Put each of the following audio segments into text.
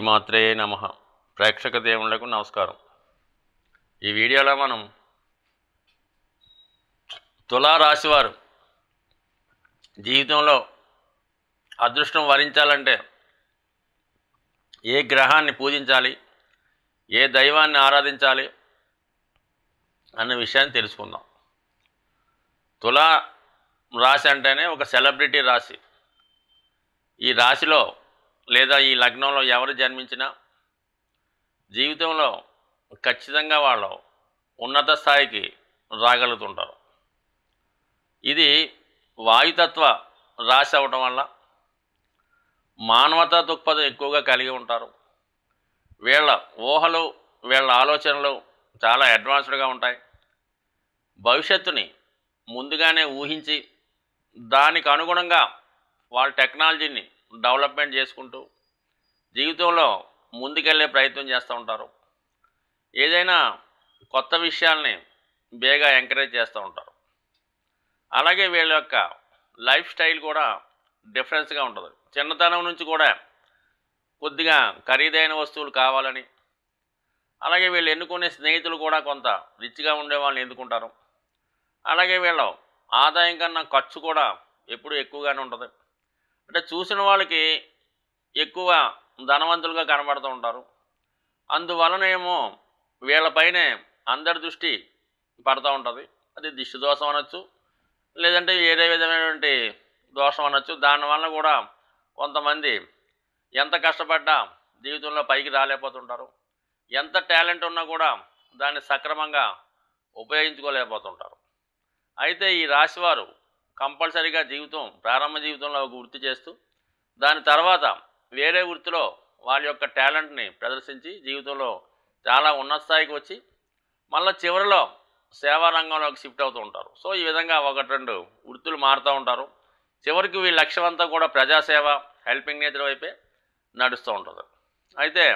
శ్రీమాత్రే నమ ప్రేక్షక దేవుళ్లకు నమస్కారం ఈ వీడియోలో మనం తులారాశివారు జీవితంలో అదృష్టం వరించాలంటే ఏ గ్రహాన్ని పూజించాలి ఏ దైవాన్ని ఆరాధించాలి అన్న విషయాన్ని తెలుసుకుందాం తులా రాశి అంటేనే ఒక సెలబ్రిటీ రాశి ఈ రాశిలో లేదా ఈ లగ్నంలో ఎవరు జన్మించినా జీవితంలో ఖచ్చితంగా వాళ్ళు ఉన్నత స్థాయికి రాగలుగుతుంటారు ఇది వాయుతత్వ రాశి అవటం వల్ల మానవతా దృక్పథం ఎక్కువగా కలిగి ఉంటారు వీళ్ళ ఊహలు వీళ్ళ ఆలోచనలు చాలా అడ్వాన్స్డ్గా ఉంటాయి భవిష్యత్తుని ముందుగానే ఊహించి దానికి అనుగుణంగా వాళ్ళ టెక్నాలజీని డెవలప్మెంట్ చేసుకుంటూ జీవితంలో ముందుకెళ్ళే ప్రయత్నం చేస్తూ ఉంటారు ఏదైనా కొత్త విషయాల్ని బేగా ఎంకరేజ్ చేస్తూ ఉంటారు అలాగే వీళ్ళ యొక్క లైఫ్ స్టైల్ కూడా డిఫరెన్స్గా ఉంటుంది చిన్నతనం నుంచి కూడా కొద్దిగా ఖరీదైన వస్తువులు కావాలని అలాగే వీళ్ళు ఎన్నుకునే స్నేహితులు కూడా కొంత రిచ్గా ఉండే వాళ్ళని ఎన్నుకుంటారు అలాగే వీళ్ళ ఆదాయం కన్నా ఖర్చు కూడా ఎప్పుడు ఎక్కువగానే ఉంటుంది అంటే చూసిన వాళ్ళకి ఎక్కువ ధనవంతులుగా కనబడుతూ ఉంటారు అందువలనేమో వీళ్ళపైనే అందరి దృష్టి పడుతూ ఉంటుంది అది దిష్టి దోషం అనొచ్చు లేదంటే వేరే విధమైనటువంటి దోషం అనొచ్చు దానివల్ల కూడా కొంతమంది ఎంత కష్టపడ్డా జీవితంలో పైకి రాలేకపోతుంటారు ఎంత టాలెంట్ ఉన్నా కూడా దాన్ని సక్రమంగా ఉపయోగించుకోలేకపోతుంటారు అయితే ఈ రాశివారు కంపల్సరీగా జీవితం ప్రారంభ జీవితంలో ఒక వృత్తి చేస్తూ దాని తర్వాత వేరే వృత్తిలో వాళ్ళ యొక్క టాలెంట్ని ప్రదర్శించి జీవితంలో చాలా ఉన్నత స్థాయికి వచ్చి మళ్ళీ చివరిలో సేవా రంగంలోకి షిఫ్ట్ అవుతూ ఉంటారు సో ఈ విధంగా ఒకటి రెండు వృత్తులు మారుతూ ఉంటారు చివరికి వీళ్ళ లక్ష్యం అంతా కూడా ప్రజాసేవ హెల్పింగ్ నేచర్ వైపే నడుస్తూ ఉంటుంది అయితే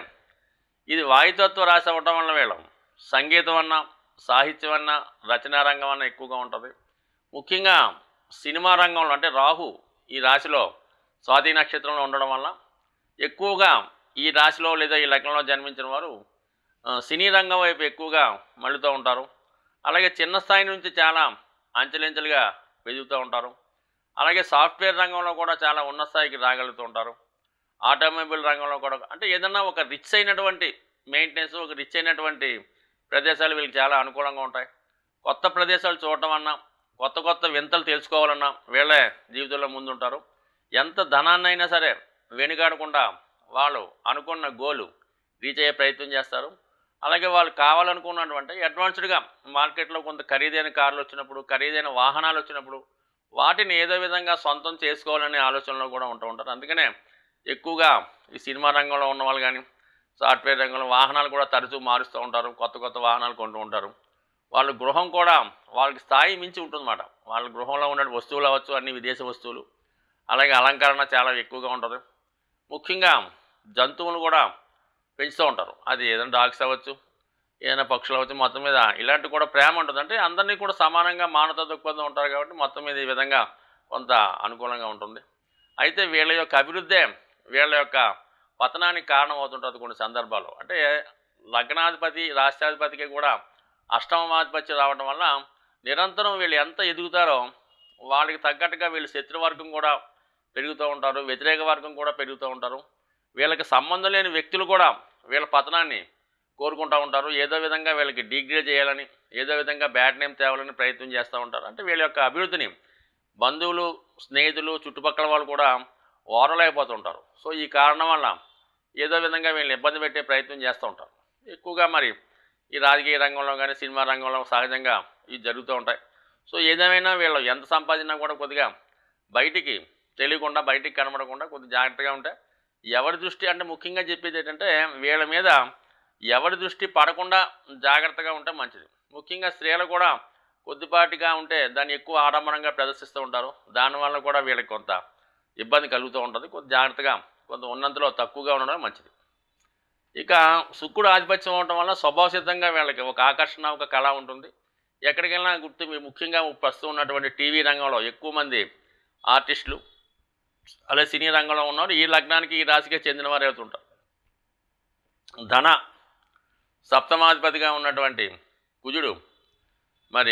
ఇది వాయుతత్వ రాశి అవ్వటం వల్ల వీళ్ళం సంగీతం అన్న సాహిత్యం అన్న రచనా రంగం అన్న ఎక్కువగా ఉంటుంది ముఖ్యంగా సినిమా రంగంలో అంటే రాహు ఈ రాశిలో స్వాతి నక్షత్రంలో ఉండడం వల్ల ఎక్కువగా ఈ రాశిలో లేదా ఈ లగ్నంలో జన్మించిన వారు ఆ, సినీ రంగం వైపు ఎక్కువగా మళ్ళుతూ ఉంటారు అలాగే చిన్న స్థాయి నుంచి చాలా అంచెలంచెలుగా పెరుగుతూ ఉంటారు అలాగే సాఫ్ట్వేర్ రంగంలో కూడా చాలా ఉన్నత స్థాయికి రాగలుగుతూ ఉంటారు ఆటోమొబైల్ రంగంలో కూడా అంటే ఏదన్నా ఒక రిచ్ అయినటువంటి మెయింటెనెన్స్ ఒక రిచ్ అయినటువంటి ప్రదేశాలు వీళ్ళకి చాలా అనుకూలంగా ఉంటాయి కొత్త ప్రదేశాలు చూడటం అన్నా కొత్త కొత్త వింతలు తెలుసుకోవాలన్నా వీళ్ళే జీవితంలో ముందుంటారు ఎంత ధనాన్నైనా సరే వెనుకాడకుండా వాళ్ళు అనుకున్న గోలు రీచ్ అయ్యే ప్రయత్నం చేస్తారు అలాగే వాళ్ళు కావాలనుకున్నటువంటి అడ్వాన్స్డ్గా మార్కెట్లో కొంత ఖరీదైన కార్లు వచ్చినప్పుడు ఖరీదైన వాహనాలు వచ్చినప్పుడు వాటిని ఏదో విధంగా సొంతం చేసుకోవాలనే ఆలోచనలో కూడా ఉంటూ ఉంటారు అందుకనే ఎక్కువగా ఈ సినిమా రంగంలో ఉన్న వాళ్ళు కానీ సాఫ్ట్వేర్ రంగంలో వాహనాలు కూడా తరచూ మారుస్తూ ఉంటారు కొత్త కొత్త వాహనాలు కొంటూ ఉంటారు వాళ్ళ గృహం కూడా వాళ్ళకి స్థాయి మించి ఉంటుందన్నమాట వాళ్ళ గృహంలో ఉండే వస్తువులు అవ్వచ్చు అన్ని విదేశీ వస్తువులు అలాగే అలంకరణ చాలా ఎక్కువగా ఉంటుంది ముఖ్యంగా జంతువులు కూడా పెంచుతూ ఉంటారు అది ఏదైనా డాగ్స్ అవ్వచ్చు ఏదైనా పక్షులు అవ్వచ్చు మొత్తం మీద ఇలాంటి కూడా ప్రేమ ఉంటుంది అంటే అందరినీ కూడా సమానంగా మానవత దృక్పథం ఉంటారు కాబట్టి మొత్తం మీద ఈ విధంగా కొంత అనుకూలంగా ఉంటుంది అయితే వీళ్ళ యొక్క అభివృద్ధే వీళ్ళ యొక్క పతనానికి కారణం అవుతుంటుంది కొన్ని సందర్భాల్లో అంటే లగ్నాధిపతి రాష్ట్రాధిపతికి కూడా అష్టమాధిపత్యం రావడం వల్ల నిరంతరం వీళ్ళు ఎంత ఎదుగుతారో వాళ్ళకి తగ్గట్టుగా వీళ్ళు శత్రువర్గం కూడా పెరుగుతూ ఉంటారు వ్యతిరేక వర్గం కూడా పెరుగుతూ ఉంటారు వీళ్ళకి సంబంధం లేని వ్యక్తులు కూడా వీళ్ళ పతనాన్ని కోరుకుంటూ ఉంటారు ఏదో విధంగా వీళ్ళకి డిగ్రేడ్ చేయాలని ఏదో విధంగా బ్యాడ్ నేమ్ తేవాలని ప్రయత్నం చేస్తూ ఉంటారు అంటే వీళ్ళ యొక్క అభివృద్ధిని బంధువులు స్నేహితులు చుట్టుపక్కల వాళ్ళు కూడా ఓరలేకపోతుంటారు సో ఈ కారణం వల్ల ఏదో విధంగా వీళ్ళని ఇబ్బంది పెట్టే ప్రయత్నం చేస్తూ ఉంటారు ఎక్కువగా మరి ఈ రాజకీయ రంగంలో కానీ సినిమా రంగంలో సహజంగా ఇవి జరుగుతూ ఉంటాయి సో ఏదేమైనా వీళ్ళు ఎంత సంపాదించినా కూడా కొద్దిగా బయటికి తెలియకుండా బయటికి కనబడకుండా కొద్దిగా జాగ్రత్తగా ఉంటే ఎవరి దృష్టి అంటే ముఖ్యంగా చెప్పేది ఏంటంటే వీళ్ళ మీద ఎవరి దృష్టి పడకుండా జాగ్రత్తగా ఉంటే మంచిది ముఖ్యంగా స్త్రీలు కూడా కొద్దిపాటిగా ఉంటే దాన్ని ఎక్కువ ఆడంబరంగా ప్రదర్శిస్తూ ఉంటారు దానివల్ల కూడా వీళ్ళకి కొంత ఇబ్బంది కలుగుతూ ఉంటుంది కొద్ది జాగ్రత్తగా కొంత ఉన్నంతలో తక్కువగా ఉండడం మంచిది ఇక శుక్రుడు ఆధిపత్యం అవడం వల్ల స్వభావసిద్ధంగా వీళ్ళకి ఒక ఆకర్షణ ఒక కళ ఉంటుంది ఎక్కడికి వెళ్ళినా గుర్తు ముఖ్యంగా ప్రస్తుతం ఉన్నటువంటి టీవీ రంగంలో ఎక్కువ మంది ఆర్టిస్టులు అలాగే సినీ రంగంలో ఉన్నవారు ఈ లగ్నానికి ఈ రాశికి చెందిన వారు అవుతుంటారు ధన సప్తమాధిపతిగా ఉన్నటువంటి కుజుడు మరి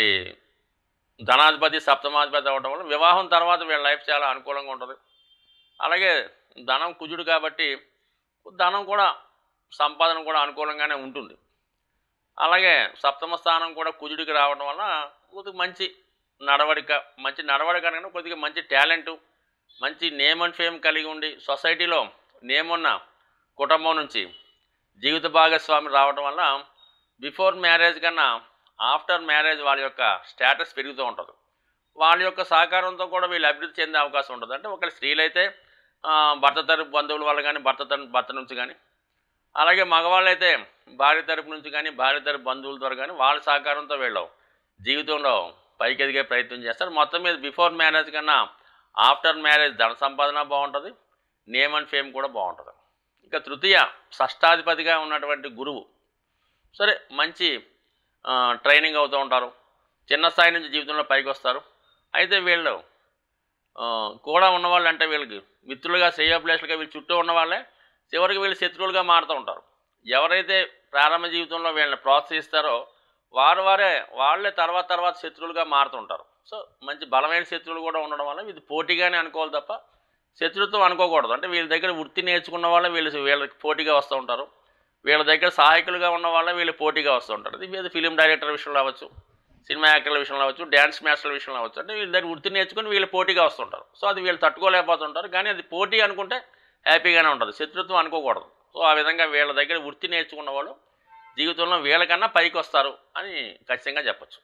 ధనాధిపతి సప్తమాధిపతి అవ్వడం వల్ల వివాహం తర్వాత వీళ్ళ లైఫ్ చాలా అనుకూలంగా ఉంటుంది అలాగే ధనం కుజుడు కాబట్టి ధనం కూడా సంపాదన కూడా అనుకూలంగానే ఉంటుంది అలాగే సప్తమ స్థానం కూడా కుజుడికి రావడం వల్ల కొద్దిగా మంచి నడవడిక మంచి నడవడిక అనగానే కొద్దిగా మంచి టాలెంటు మంచి నేమ్ అండ్ ఫేమ్ కలిగి ఉండి సొసైటీలో నేమ్ ఉన్న కుటుంబం నుంచి జీవిత భాగస్వామి రావడం వల్ల బిఫోర్ మ్యారేజ్ కన్నా ఆఫ్టర్ మ్యారేజ్ వాళ్ళ యొక్క స్టేటస్ పెరుగుతూ ఉంటుంది వాళ్ళ యొక్క సహకారంతో కూడా వీళ్ళు అభివృద్ధి చెందే అవకాశం ఉంటుంది అంటే ఒకరి స్త్రీలైతే ఆ, భర్త తరపు బంధువుల వల్ల కానీ భర్త తరపు భర్త నుంచి కానీ అలాగే మగవాళ్ళు అయితే భార్య తరపు నుంచి కానీ భార్య తరపు బంధువుల ద్వారా కానీ వాళ్ళ సహకారంతో వీళ్ళు జీవితంలో పైకి ఎదిగే ప్రయత్నం చేస్తారు మొత్తం మీద బిఫోర్ మ్యారేజ్ కన్నా ఆఫ్టర్ మ్యారేజ్ ధన సంపాదన బాగుంటుంది నేమ్ అండ్ ఫేమ్ కూడా బాగుంటుంది ఇక తృతీయ షష్టాధిపతిగా ఉన్నటువంటి గురువు సరే మంచి ఆ, ట్రైనింగ్ అవుతూ ఉంటారు చిన్న స్థాయి నుంచి జీవితంలో పైకి వస్తారు అయితే వీళ్ళు ఆ, కూడా ఉన్నవాళ్ళు అంటే వీళ్ళకి మిత్రులుగా శ్రేయోప్లేసులుగా వీళ్ళు చుట్టూ ఉన్న వాళ్ళే చివరికి వీళ్ళు శత్రువులుగా మారుతూ ఉంటారు ఎవరైతే ప్రారంభ జీవితంలో వీళ్ళని ప్రోత్సహిస్తారో వారు వారే వాళ్ళే తర్వాత తర్వాత శత్రువులుగా మారుతుంటారు సో మంచి బలమైన శత్రువులు కూడా ఉండడం వల్ల ఇది పోటీగానే అనుకోవాలి తప్ప శత్రుత్వం అనుకోకూడదు అంటే వీళ్ళ దగ్గర వృత్తి నేర్చుకున్న వాళ్ళే వీళ్ళు వీళ్ళకి పోటీగా వస్తూ ఉంటారు వీళ్ళ దగ్గర సహాయకులుగా ఉన్న వాళ్ళే వీళ్ళు పోటీగా వస్తూ ఉంటారు ఇది మీద ఫిలిం డైరెక్టర్ విషయంలో అవ్వచ్చు సినిమా యాక్టర్ల విషయంలో అవ్వచ్చు డ్యాన్స్ మాస్టర్ల విషయంలో అవ్వచ్చు అంటే వీళ్ళ దగ్గర వృత్తి నేర్చుకుని వీళ్ళు పోటీగా వస్తుంటారు సో అది వీళ్ళు తట్టుకోలేకపోతుంటారు కానీ అది పోటీ అనుకుంటే హ్యాపీగానే ఉంటుంది శత్రుత్వం అనుకోకూడదు సో ఆ విధంగా వీళ్ళ దగ్గర వృత్తి నేర్చుకున్న వాళ్ళు జీవితంలో వీళ్ళకన్నా పైకి వస్తారు అని ఖచ్చితంగా చెప్పచ్చు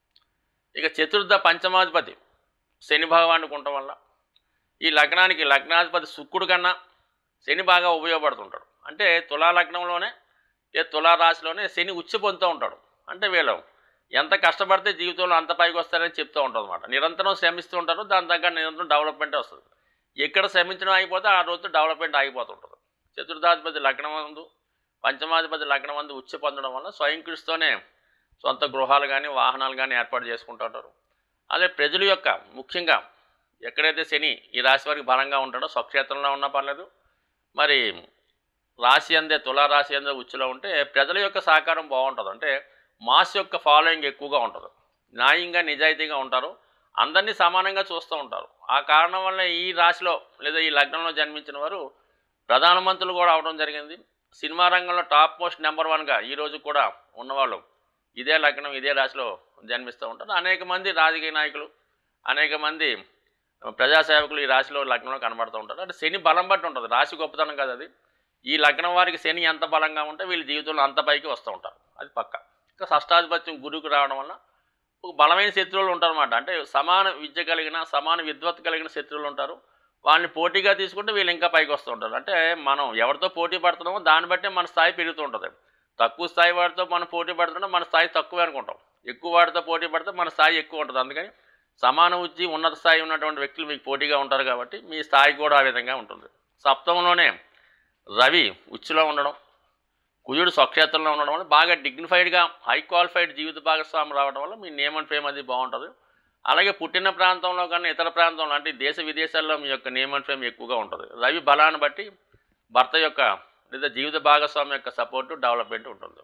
ఇక చతుర్థ పంచమాధిపతి శని భగవానుడికి ఉండటం వల్ల ఈ లగ్నానికి లగ్నాధిపతి శుక్రుడు కన్నా శని బాగా ఉపయోగపడుతుంటాడు అంటే తులా లగ్నంలోనే ఏ తులా రాశిలోనే శని ఉచ్చి పొందుతూ ఉంటాడు అంటే వీళ్ళు ఎంత కష్టపడితే జీవితంలో అంత పైకి వస్తారని చెప్తూ ఉంటారు అనమాట నిరంతరం శ్రమిస్తూ ఉంటారు దాని తగ్గ నిరంతరం డెవలప్మెంటే వస్తుంది ఎక్కడ శ్రమించడం ఆగిపోతే ఆ రోజు డెవలప్మెంట్ ఆగిపోతుంటుంది చతుర్థాధిపతి లగ్నం అందు పంచమాధిపతి లగ్నం అందు ఉచ్చి పొందడం వల్ల స్వయం కృషితోనే సొంత గృహాలు కానీ వాహనాలు కానీ ఏర్పాటు చేసుకుంటుంటారు అదే ప్రజల యొక్క ముఖ్యంగా ఎక్కడైతే శని ఈ రాశి వారికి బలంగా ఉంటాడో స్వక్షేత్రంలో ఉన్నా పర్లేదు మరి రాశి అందే తులారాశి అందే ఉచ్చులో ఉంటే ప్రజల యొక్క సహకారం బాగుంటుంది అంటే మాస్ యొక్క ఫాలోయింగ్ ఎక్కువగా ఉంటుంది న్యాయంగా నిజాయితీగా ఉంటారు అందరినీ సమానంగా చూస్తూ ఉంటారు ఆ కారణం వల్ల ఈ రాశిలో లేదా ఈ లగ్నంలో జన్మించిన వారు ప్రధానమంత్రులు కూడా అవడం జరిగింది సినిమా రంగంలో టాప్ మోస్ట్ నెంబర్ వన్గా ఈరోజు కూడా ఉన్నవాళ్ళు ఇదే లగ్నం ఇదే రాశిలో జన్మిస్తూ ఉంటారు అనేక మంది రాజకీయ నాయకులు అనేక మంది ప్రజాసేవకులు ఈ రాశిలో లగ్నంలో కనబడుతూ ఉంటారు అంటే శని బలం బట్టి ఉంటుంది రాశి గొప్పతనం కదా అది ఈ లగ్నం వారికి శని ఎంత బలంగా ఉంటే వీళ్ళ జీవితంలో అంత పైకి వస్తూ ఉంటారు అది పక్క ఇంకా షష్టాధిపత్యం గురువుకి రావడం వల్ల ఒక బలమైన శత్రువులు ఉంటారన్నమాట అంటే సమాన విద్య కలిగిన సమాన విద్వత్ కలిగిన శత్రువులు ఉంటారు వాళ్ళని పోటీగా తీసుకుంటే వీళ్ళు ఇంకా పైకి వస్తూ ఉంటారు అంటే మనం ఎవరితో పోటీ పడుతున్నామో దాన్ని బట్టే మన స్థాయి పెరుగుతూ ఉంటుంది తక్కువ స్థాయి వాడితో మనం పోటీ పడుతుంటే మన స్థాయి తక్కువే అనుకుంటాం ఎక్కువ వాడితో పోటీ పడితే మన స్థాయి ఎక్కువ ఉంటుంది అందుకని సమాన ఉచ్చి ఉన్నత స్థాయి ఉన్నటువంటి వ్యక్తులు మీకు పోటీగా ఉంటారు కాబట్టి మీ స్థాయి కూడా ఆ విధంగా ఉంటుంది సప్తమంలోనే రవి ఉచ్చులో ఉండడం కుజుడు స్వక్షేత్రంలో ఉండడం వల్ల బాగా డిగ్నిఫైడ్గా హై క్వాలిఫైడ్ జీవిత భాగస్వామి రావడం వల్ల మీ నేమ్ అండ్ ఫేమ్ అది బాగుంటుంది అలాగే పుట్టిన ప్రాంతంలో కన్నా ఇతర ప్రాంతంలో అంటే దేశ విదేశాల్లో మీ యొక్క నేమ్ అండ్ ఫేమ్ ఎక్కువగా ఉంటుంది రవి బలాన్ని బట్టి భర్త యొక్క లేదా జీవిత భాగస్వామి యొక్క సపోర్టు డెవలప్మెంట్ ఉంటుంది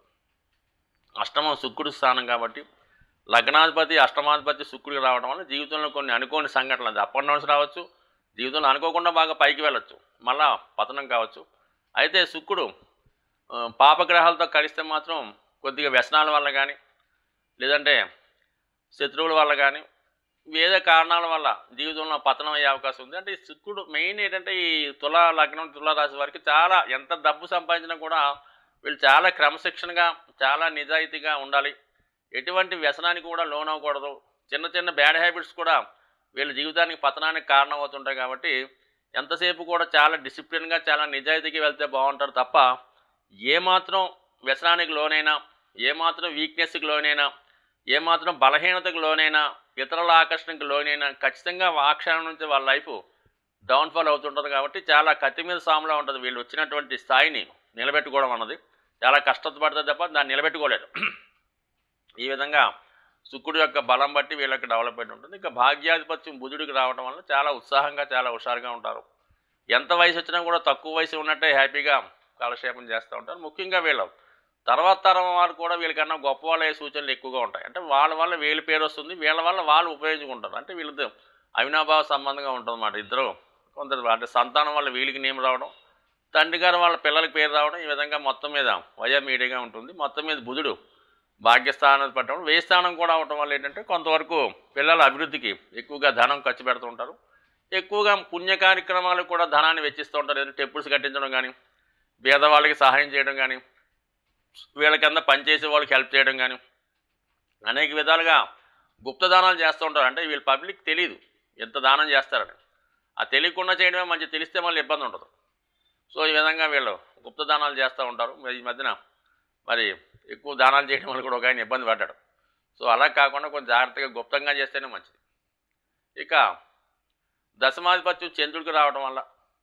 అష్టమం శుక్రుడి స్థానం కాబట్టి లగ్నాధిపతి అష్టమాధిపతి శుక్రుడికి రావడం వల్ల జీవితంలో కొన్ని అనుకోని సంఘటనలు అది అప్ అండ్ డౌన్స్ రావచ్చు జీవితంలో అనుకోకుండా బాగా పైకి వెళ్ళొచ్చు మళ్ళా పతనం కావచ్చు అయితే శుక్రుడు ఆ, పాపగ్రహాలతో కలిస్తే మాత్రం కొద్దిగా వ్యసనాల వల్ల కానీ లేదంటే శత్రువుల వల్ల కానీ వేరే కారణాల వల్ల జీవితంలో పతనం అయ్యే అవకాశం ఉంది అంటే ఈ శుక్రుడు మెయిన్ ఏంటంటే ఈ తులా లగ్నం తులా రాశి వారికి చాలా ఎంత డబ్బు సంపాదించినా కూడా వీళ్ళు చాలా క్రమశిక్షణగా చాలా నిజాయితీగా ఉండాలి ఎటువంటి వ్యసనానికి కూడా లోన్ అవ్వకూడదు చిన్న చిన్న బ్యాడ్ హ్యాబిట్స్ కూడా వీళ్ళ జీవితానికి పతనానికి కారణం అవుతుంటాయి కాబట్టి ఎంతసేపు కూడా చాలా డిసిప్లిన్గా చాలా నిజాయితీగా వెళ్తే బాగుంటారు తప్ప ఏమాత్రం వ్యసనానికి లోనైనా ఏమాత్రం వీక్నెస్కి లోనైనా ఏమాత్రం బలహీనతకు లోనైనా ఇతరుల ఆకర్షణకు లోనైనా ఖచ్చితంగా ఆ క్షణం నుంచి వాళ్ళ లైఫ్ డౌన్ఫాల్ అవుతుంటుంది కాబట్టి చాలా కత్తి మీద సాములా ఉంటుంది వీళ్ళు వచ్చినటువంటి స్థాయిని నిలబెట్టుకోవడం అన్నది చాలా కష్టపడితే తప్ప దాన్ని నిలబెట్టుకోలేరు ఈ విధంగా శుక్రుడు యొక్క బలం బట్టి వీళ్ళకి డెవలప్మెంట్ ఉంటుంది ఇంకా భాగ్యాధిపత్యం బుధుడికి రావడం వల్ల చాలా ఉత్సాహంగా చాలా హుషారుగా ఉంటారు ఎంత వయసు వచ్చినా కూడా తక్కువ వయసు ఉన్నట్టే హ్యాపీగా కాలక్షేపం చేస్తూ ఉంటారు ముఖ్యంగా వీళ్ళు తర్వాత తరం వారు కూడా వీళ్ళకన్నా గొప్ప వాళ్ళ సూచనలు ఎక్కువగా ఉంటాయి అంటే వాళ్ళ వల్ల వీళ్ళ పేరు వస్తుంది వీళ్ళ వల్ల వాళ్ళు ఉపయోగించుకుంటారు అంటే వీళ్ళతో అవినాభావ సంబంధంగా ఉంటుంది అన్నమాట ఇద్దరు కొంత అంటే సంతానం వల్ల వీళ్ళకి నేమ్ రావడం తండ్రి గారు వాళ్ళ పిల్లలకి పేరు రావడం ఈ విధంగా మొత్తం మీద వయా మీడియాగా ఉంటుంది మొత్తం మీద బుధుడు భాగ్యస్థానం పట్టడం వ్యయ స్థానం కూడా అవటం వల్ల ఏంటంటే కొంతవరకు పిల్లల అభివృద్ధికి ఎక్కువగా ధనం ఖర్చు పెడుతూ ఉంటారు ఎక్కువగా పుణ్య కార్యక్రమాలకు కూడా ధనాన్ని వెచ్చిస్తూ ఉంటారు ఏదైనా టెంపుల్స్ కట్టించడం కానీ పేదవాళ్ళకి సహాయం చేయడం కానీ వీళ్ళ కింద పనిచేసే వాళ్ళకి హెల్ప్ చేయడం కానీ అనేక విధాలుగా గుప్త దానాలు చేస్తూ ఉంటారు అంటే వీళ్ళు పబ్లిక్ తెలియదు ఎంత దానం చేస్తారని ఆ తెలియకుండా చేయడమే మంచి తెలిస్తే మళ్ళీ ఇబ్బంది ఉండదు సో ఈ విధంగా వీళ్ళు గుప్త దానాలు చేస్తూ ఉంటారు మరి ఈ మధ్యన మరి ఎక్కువ దానాలు చేయడం వల్ల కూడా ఒక ఆయన ఇబ్బంది పడ్డాడు సో అలా కాకుండా కొంచెం జాగ్రత్తగా గుప్తంగా చేస్తేనే మంచిది ఇక దశమాధిపత్యం చంద్రుడికి రావడం వల్ల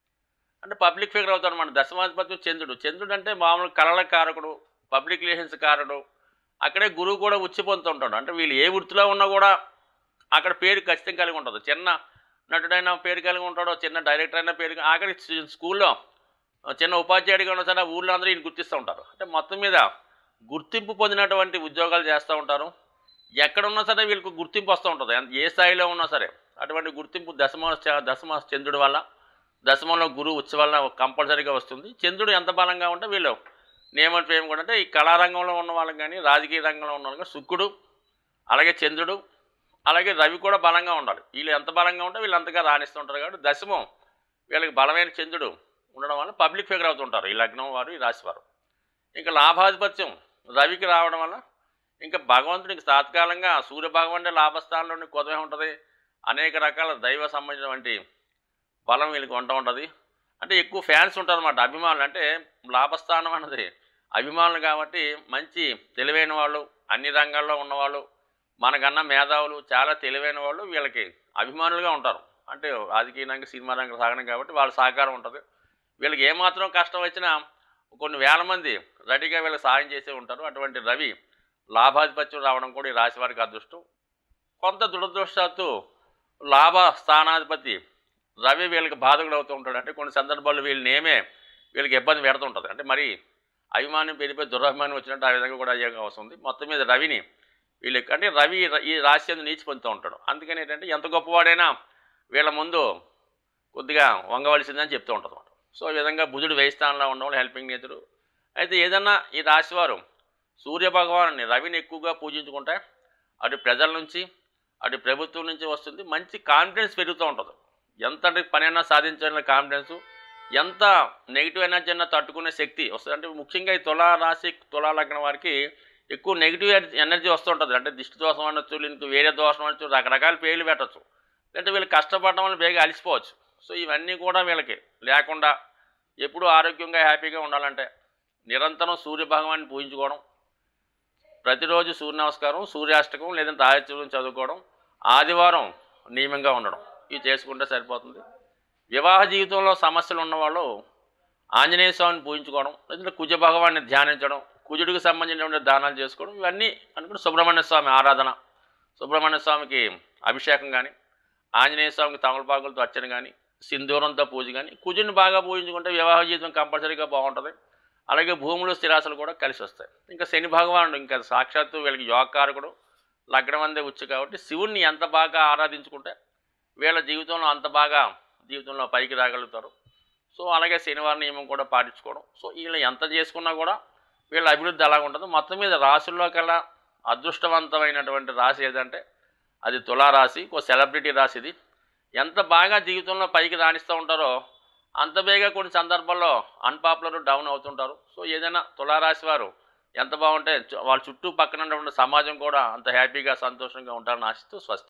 అంటే పబ్లిక్ ఫిగర్ అవుతాడు మన దశమాధిపత్యం చంద్రుడు చంద్రుడు అంటే మామూలు కళల కారకుడు పబ్లిక్ రిలేషన్స్ కారకుడు అక్కడే గురువు కూడా ఉచ్చి పొందుతుంటాడు అంటే వీళ్ళు ఏ వృత్తిలో ఉన్నా కూడా అక్కడ పేరు ఖచ్చితంగా కలిగి ఉంటుంది చిన్న నటుడైన పేరు కలిగి ఉంటాడో చిన్న డైరెక్టర్ అయినా పేరు ఆఖరి స్కూల్లో చిన్న ఉపాధ్యాయుడిగా ఉన్నా సరే ఊళ్ళో అందరూ ఈయన గుర్తిస్తూ ఉంటారు అంటే మొత్తం మీద గుర్తింపు పొందినటువంటి ఉద్యోగాలు చేస్తూ ఉంటారు ఎక్కడున్నా సరే వీళ్ళకి గుర్తింపు వస్తూ ఉంటుంది ఎంత- ఏ స్థాయిలో ఉన్నా సరే అటువంటి గుర్తింపు దశమ దశమ చంద్రుడి వల్ల దశమంలో గురువు ఉత్సవ వల్ల కంపల్సరీగా వస్తుంది చంద్రుడు ఎంత బలంగా ఉంటే వీళ్ళు నియమం ఫేమ్ కూడా అంటే ఈ కళారంగంలో ఉన్న వాళ్ళకి కానీ రాజకీయ రంగంలో ఉన్న వాళ్ళకి శుక్రుడు అలాగే చంద్రుడు అలాగే రవి కూడా బలంగా ఉండాలి వీళ్ళు ఎంత బలంగా ఉంటే వీళ్ళు అంతగా రాణిస్తుంటారు కాబట్టి దశమం వీళ్ళకి బలమైన చంద్రుడు ఉండడం వల్ల పబ్లిక్ ఫిగర్ అవుతుంటారు ఈ లగ్నం వారు ఈ రాశి వారు ఇంకా లాభాధిపత్యం రవికి రావడం వల్ల ఇంకా భగవంతుడికి తాత్కాలంగా సూర్య భగవంతుడి లాభస్థానంలోని కొదవే ఉంటుంది అనేక రకాల దైవ సంబంధించినటువంటి బలం వీళ్ళకి ఉంటూ ఉంటుంది అంటే ఎక్కువ ఫ్యాన్స్ ఉంటారు అన్నమాట అభిమానులు అంటే లాభస్థానం అన్నది అభిమానులు కాబట్టి మంచి తెలివైన వాళ్ళు అన్ని రంగాల్లో ఉన్నవాళ్ళు మనకన్నా మేధావులు చాలా తెలివైన వాళ్ళు వీళ్ళకి అభిమానులుగా ఉంటారు అంటే రాజకీయ రంగం సినిమా రంగం సాగడం కాబట్టి వాళ్ళ సహకారం ఉంటుంది వీళ్ళకి ఏమాత్రం కష్టం వచ్చినా కొన్ని వేల మంది రెడీగా వీళ్ళకి సాయం చేసే ఉంటారు అటువంటి రవి లాభాధిపత్యం రావడం కూడా ఈ రాశి వారికి అదృష్టం కొంత దురదృష్టాత్తు లాభ స్థానాధిపతి రవి వీళ్ళకి బాధకుడు అవుతూ ఉంటాడు అంటే కొన్ని సందర్భాల్లో వీళ్ళని ఏమే వీళ్ళకి ఇబ్బంది పెడుతుంటుంది అంటే మరి అభిమానం పెరిగిపోయి దురభిమానం వచ్చినట్టు ఆ విధంగా కూడా అయ్యే అవసరం ఉంది మొత్తం మీద రవిని వీళ్ళకి అంటే రవి ఈ రాశి అందు నీచి పొందుతూ ఉంటాడు అందుకని ఏంటంటే ఎంత గొప్పవాడైనా వీళ్ళ ముందు కొద్దిగా వంగవలసిందని చెప్తూ ఉంటుంది అనమాట సో ఈ విధంగా బుధుడు వేయి స్థానంలో ఉండడం హెల్పింగ్ నేతుడు అయితే ఏదన్నా ఈ రాశివారు సూర్య భగవాను రవిని ఎక్కువగా పూజించుకుంటే అటు ప్రజల నుంచి అటు ప్రభుత్వం నుంచి వస్తుంది మంచి కాన్ఫిడెన్స్ పెరుగుతూ ఉంటుంది ఎంత పనైనా సాధించాలనే కాన్ఫిడెన్స్ ఎంత నెగిటివ్ ఎనర్జీ అయినా తట్టుకునే శక్తి వస్తుంది అంటే ముఖ్యంగా ఈ తులా రాశి తులా లగ్నం వారికి ఎక్కువ నెగిటివ్ ఎనర్జీ వస్తుంటుంది అంటే దిష్టి దోషం అనొచ్చు ఇంక వేరే దోషం అనొచ్చు రకరకాల పేర్లు పెట్టచ్చు లేదంటే వీళ్ళు కష్టపడడం వల్ల బేగా అలసిపోవచ్చు సో ఇవన్నీ కూడా వీళ్ళకి లేకుండా ఎప్పుడూ ఆరోగ్యంగా హ్యాపీగా ఉండాలంటే నిరంతరం సూర్య భగవాన్ని పూజించుకోవడం ప్రతిరోజు సూర్య నమస్కారం సూర్యాష్టకం లేదంటే ఆదిత్యం చదువుకోవడం ఆదివారం నియమంగా ఉండడం ఇవి చేసుకుంటే సరిపోతుంది వివాహ జీవితంలో సమస్యలు ఉన్నవాళ్ళు ఆంజనేయ స్వామిని పూజించుకోవడం లేదంటే కుజ భగవాన్ని ధ్యానించడం కుజుడికి సంబంధించినటువంటి దానాలు చేసుకోవడం ఇవన్నీ అనుకుంటే సుబ్రహ్మణ్య స్వామి ఆరాధన సుబ్రహ్మణ్య స్వామికి అభిషేకం కానీ ఆంజనేయ స్వామికి తమలపాకులతో అర్చన కానీ సింధూరంతో పూజ కానీ కుజుని బాగా పూజించుకుంటే వివాహ జీవితం కంపల్సరీగా బాగుంటుంది అలాగే భూములు స్థిరాశలు కూడా కలిసి వస్తాయి ఇంకా శని భగవానుడు ఇంకా సాక్షాత్తు వీళ్ళకి యోగకారకుడు లగ్నం అందే ఉచ్చు కాబట్టి శివుణ్ణి ఎంత బాగా ఆరాధించుకుంటే వీళ్ళ జీవితంలో అంత బాగా జీవితంలో పైకి రాగలుగుతారు సో అలాగే శనివారం నియమం కూడా పాటించుకోవడం సో వీళ్ళు ఎంత చేసుకున్నా కూడా వీళ్ళ అభివృద్ధి అలాగ ఉంటుంది మొత్తం మీద రాశుల్లో కల్లా అదృష్టవంతమైనటువంటి రాశి ఏదంటే అది తులారాశి ఒక సెలబ్రిటీ రాశి ఇది ఎంత బాగా జీవితంలో పైకి రాణిస్తూ ఉంటారో అంత బేగా కొన్ని సందర్భాల్లో అన్పాపులర్ డౌన్ అవుతుంటారు సో ఏదైనా తులారాశి వారు ఎంత బాగుంటే చు- వాళ్ళ చుట్టూ పక్కన ఉన్నటువంటి సమాజం కూడా అంత హ్యాపీగా సంతోషంగా ఉంటారని ఆశిస్తూ స్వస్తి